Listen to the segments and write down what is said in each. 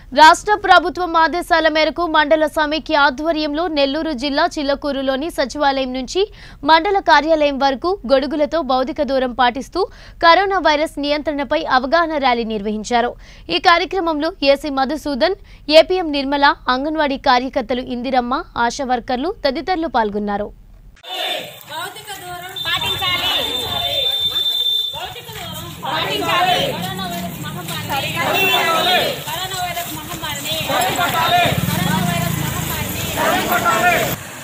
రాష్ట్ర ప్రభుత్వం ఆదేశాల మేరకు మండల సమైక్య ఆధ్వర్యంలో నెల్లూరు జిల్లా చిల్లకూరులోని సచివాలయం నుంచి మండల కార్యాలయం వరకు గొడుగులతో భౌతిక దూరం పాటిస్తూ కరోనా వైరస్ నియంత్రణపై అవగాహన ర్యాలీ నిర్వహించారు ఈ కార్యక్రమంలో ఏసీ మధుసూదన్ ఏపీఎం నిర్మల అంగన్వాడీ కార్యకర్తలు ఇందిరమ్మ ఆశా వర్కర్లు తదితరులు పాల్గొన్నారు భౌతిక దూరం పాటించాలి భౌతిక దూరం పాటించాలి కరోనా వైరస్ మహమ్మారిని కరోనా వైరస్ మహమ్మారిని కరోనా వైరస్ మహమ్మారిని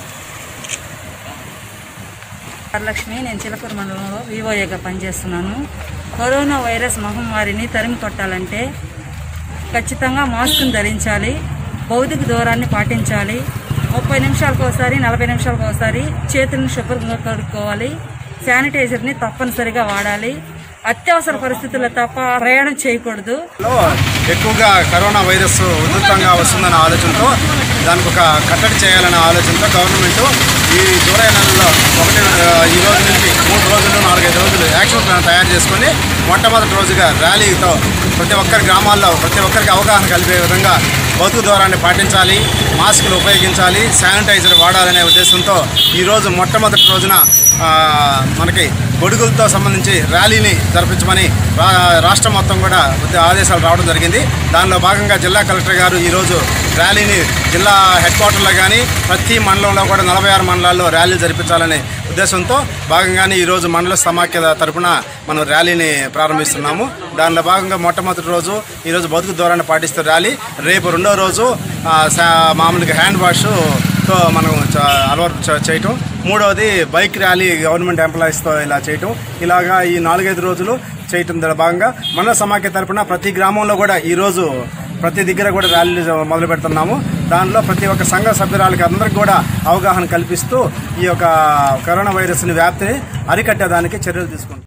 వరలక్ష్మి నేను చిలకూరు మండలంలో వివోఏగా పనిచేస్తున్నాను కరోనా వైరస్ మహమ్మారిని తరిమి కొట్టాలంటే ఖచ్చితంగా మాస్క్ను ధరించాలి భౌతిక దూరాన్ని పాటించాలి ముప్పై నిమిషాలకు ఒకసారి నలభై నిమిషాలకు ఒకసారి చేతులను శుభ్రంగా కడుక్కోవాలి శానిటైజర్ని తప్పనిసరిగా వాడాలి అత్యవసర పరిస్థితుల్లో తప్ప ప్రయాణం చేయకూడదు లో ఎక్కువగా కరోనా వైరస్ ఉధృతంగా వస్తుందన్న ఆలోచనతో దానికి ఒక కట్టడి చేయాలనే ఆలోచనతో గవర్నమెంట్ ఈ జూలై నెలలో ఒకటి ఆ, ఈ రోజు నుంచి మూడు రోజులు నాలుగైదు రోజులు యాక్షన్ ప్లాన్ తయారు చేసుకొని మొట్టమొదటి రోజుగా ర్యాలీతో ప్రతి ఒక్కరి గ్రామాల్లో ప్రతి ఒక్కరికి అవగాహన కలిపే విధంగా భౌతిక దూరాన్ని పాటించాలి మాస్కులు ఉపయోగించాలి శానిటైజర్ వాడాలనే ఉద్దేశంతో ఈరోజు మొట్టమొదటి రోజున ఆ, మనకి గొడుగులతో సంబంధించి ర్యాలీని జరిపించమని రా- రాష్ట్రం మొత్తం కూడా ఉద్ద- ఆదేశాలు రావడం జరిగింది దానిలో భాగంగా జిల్లా కలెక్టర్ గారు ఈరోజు ర్యాలీని జిల్లా హెడ్ క్వార్టర్లో కానీ ప్రతి మండలంలో కూడా నలభై ఆరు మండలాల్లో ర్యాలీ జరిపించాలనే ఉద్దేశంతో భాగంగానే ఈరోజు మండల సమాఖ్య తరపున మనం ర్యాలీని ప్రారంభిస్తున్నాము దానిలో భాగంగా మొట్టమొదటి రోజు ఈరోజు బతుకు దూరాన్ని పాటిస్తూ ర్యాలీ రేపు రెండో రోజు ఆ, సా- మామూలుగా హ్యాండ్ వాష్ తో మనం చ- అలవాటు చ- చేయటం మూడవది బైక్ ర్యాలీ గవర్నమెంట్ ఎంప్లాయీస్తో ఇలా చేయటం ఇలాగా ఈ నాలుగైదు రోజులు చేయటం ద్వారా భాగంగా మండల సమాఖ్య తరపున ప్రతి గ్రామంలో కూడా ఈరోజు ప్రతి దగ్గర కూడా ర్యాలీలు మొదలు పెడుతున్నాము దానిలో ప్రతి ఒక్క సంఘ సభ్యురాలకి అందరికి కూడా అవగాహన కల్పిస్తూ ఈ యొక్క కరోనా వైరస్ని వ్యాప్తిని అరికట్టేదానికి చర్యలు తీసుకుంటాం